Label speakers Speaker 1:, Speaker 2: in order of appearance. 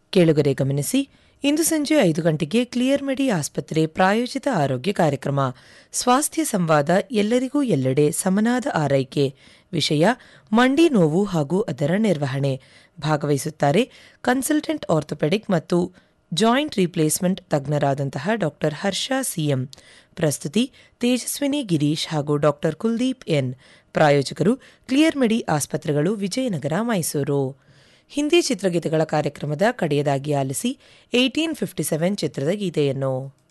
Speaker 1: ಕೇಳುಗರೆ ಗಮನಿಸಿ ಇಂದು ಸಂಜೆ ಐದು ಗಂಟೆಗೆ ಕ್ಲಿಯರ್ ಮೆಡಿ ಆಸ್ಪತ್ರೆ ಪ್ರಾಯೋಜಿತ ಆರೋಗ್ಯ ಕಾರ್ಯಕ್ರಮ ಸ್ವಾಸ್ಥ್ಯ ಸಂವಾದ ಎಲ್ಲರಿಗೂ ಎಲ್ಲೆಡೆ ಸಮನಾದ ಆರೈಕೆ ವಿಷಯ ಮಂಡಿ ನೋವು ಹಾಗೂ ಅದರ ನಿರ್ವಹಣೆ ಭಾಗವಹಿಸುತ್ತಾರೆ ಕನ್ಸಲ್ಟೆಂಟ್ ಆರ್ಥೋಪೆಡಿಕ್ ಮತ್ತು ಜಾಯಿಂಟ್ ರಿಪ್ಲೇಸ್ಮೆಂಟ್ ತಜ್ಞರಾದಂತಹ ಡಾಕ್ಟರ್ ಹರ್ಷ ಸಿಎಂ ಪ್ರಸ್ತುತಿ ತೇಜಸ್ವಿನಿ ಗಿರೀಶ್ ಹಾಗೂ ಡಾಕ್ಟರ್ ಕುಲ್ದೀಪ್ ಎನ್ ಪ್ರಾಯೋಜಕರು ಕ್ಲಿಯರ್ ಮೆಡಿ ಆಸ್ಪತ್ರೆಗಳು ವಿಜಯನಗರ ಮೈಸೂರು ಹಿಂದಿ ಚಿತ್ರಗೀತೆಗಳ ಕಾರ್ಯಕ್ರಮದ ಕಡೆಯದಾಗಿ ಆಲಿಸಿ ಏಯ್ಟೀನ್ ಫಿಫ್ಟಿ ಸೆವೆನ್ ಚಿತ್ರದ ಗೀತೆಯನ್ನು